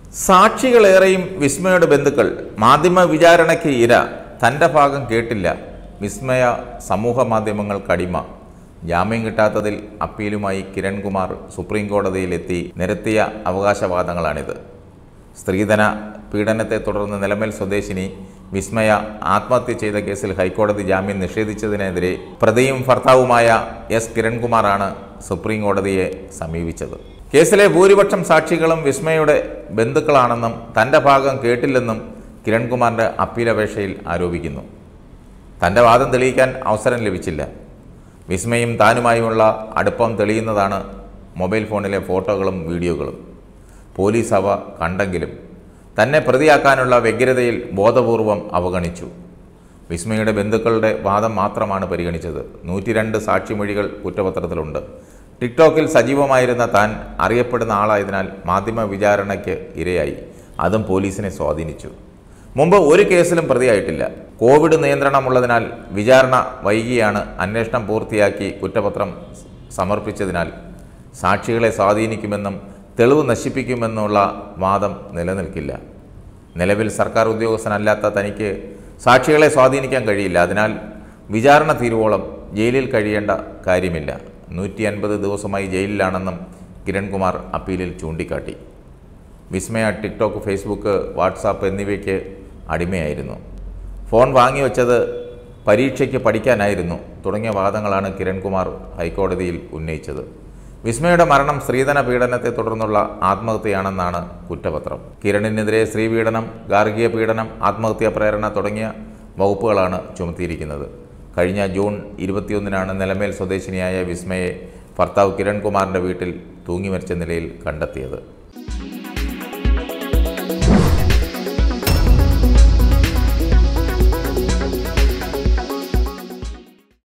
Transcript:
സാക്ഷികളേറെയും വിസ്മയുടെ ബന്ധുക്കൾ മാധ്യമ വിചാരണയ്ക്ക് ഇര തൻ്റെ ഭാഗം കേട്ടില്ല വിസ്മയ സമൂഹ മാധ്യമങ്ങൾക്കടിമ ജാമ്യം കിട്ടാത്തതിൽ അപ്പീലുമായി കിരൺകുമാർ സുപ്രീം കോടതിയിലെത്തി നിരത്തിയ അവകാശവാദങ്ങളാണിത് സ്ത്രീധന പീഡനത്തെ തുടർന്ന് നിലമേൽ സ്വദേശിനി വിസ്മയ ആത്മഹത്യ ചെയ്ത കേസിൽ ഹൈക്കോടതി ജാമ്യം നിഷേധിച്ചതിനെതിരെ പ്രതിയും ഭർത്താവുമായ എസ് കിരൺകുമാറാണ് സുപ്രീം കോടതിയെ സമീപിച്ചത് കേസിലെ ഭൂരിപക്ഷം സാക്ഷികളും വിസ്മയുടെ ബന്ധുക്കളാണെന്നും തൻ്റെ ഭാഗം കേട്ടില്ലെന്നും കിരൺകുമാറിൻ്റെ അപ്പീലപേക്ഷയിൽ ആരോപിക്കുന്നു തൻ്റെ വാദം തെളിയിക്കാൻ അവസരം ലഭിച്ചില്ല വിസ്മയും താനുമായുമുള്ള അടുപ്പം തെളിയുന്നതാണ് മൊബൈൽ ഫോണിലെ ഫോട്ടോകളും വീഡിയോകളും പോലീസ് അവ കണ്ടെങ്കിലും തന്നെ പ്രതിയാക്കാനുള്ള വ്യഗ്രതയിൽ ബോധപൂർവം അവഗണിച്ചു വിസ്മയുടെ ബന്ധുക്കളുടെ വാദം മാത്രമാണ് പരിഗണിച്ചത് നൂറ്റി രണ്ട് സാക്ഷിമൊഴികൾ കുറ്റപത്രത്തിലുണ്ട് ടിക്ടോക്കിൽ സജീവമായിരുന്ന താൻ അറിയപ്പെടുന്ന ആളായതിനാൽ മാധ്യമ വിചാരണയ്ക്ക് ഇരയായി അതും പോലീസിനെ സ്വാധീനിച്ചു മുമ്പ് ഒരു കേസിലും പ്രതിയായിട്ടില്ല കോവിഡ് നിയന്ത്രണമുള്ളതിനാൽ വിചാരണ വൈകിയാണ് അന്വേഷണം പൂർത്തിയാക്കി കുറ്റപത്രം സമർപ്പിച്ചതിനാൽ സാക്ഷികളെ സ്വാധീനിക്കുമെന്നും തെളിവ് നശിപ്പിക്കുമെന്നുള്ള വാദം നിലനിൽക്കില്ല നിലവിൽ സർക്കാർ ഉദ്യോഗസ്ഥനല്ലാത്ത തനിക്ക് സാക്ഷികളെ സ്വാധീനിക്കാൻ കഴിയില്ല അതിനാൽ വിചാരണ തീരുവോളം ജയിലിൽ കഴിയേണ്ട കാര്യമില്ല നൂറ്റി അൻപത് ദിവസമായി ജയിലിലാണെന്നും കിരൺകുമാർ അപ്പീലിൽ ചൂണ്ടിക്കാട്ടി വിസ്മയ ടിക്ടോക്ക് ഫേസ്ബുക്ക് വാട്സാപ്പ് എന്നിവയ്ക്ക് അടിമയായിരുന്നു ഫോൺ വാങ്ങിവെച്ചത് പരീക്ഷയ്ക്ക് പഠിക്കാനായിരുന്നു തുടങ്ങിയ വാദങ്ങളാണ് കിരൺകുമാർ ഹൈക്കോടതിയിൽ ഉന്നയിച്ചത് വിസ്മയുടെ മരണം സ്ത്രീധന പീഡനത്തെ തുടർന്നുള്ള ആത്മഹത്യയാണെന്നാണ് കുറ്റപത്രം കിരണിനെതിരെ സ്ത്രീപീഡനം ഗാർഹിക പീഡനം ആത്മഹത്യാ പ്രേരണ തുടങ്ങിയ വകുപ്പുകളാണ് ചുമത്തിയിരിക്കുന്നത് കഴിഞ്ഞ ജൂൺ ഇരുപത്തിയൊന്നിനാണ് നിലമേൽ സ്വദേശിനിയായ വിസ്മയെ ഭർത്താവ് കിരൺകുമാറിൻ്റെ വീട്ടിൽ തൂങ്ങി മരിച്ച നിലയിൽ കണ്ടെത്തിയത്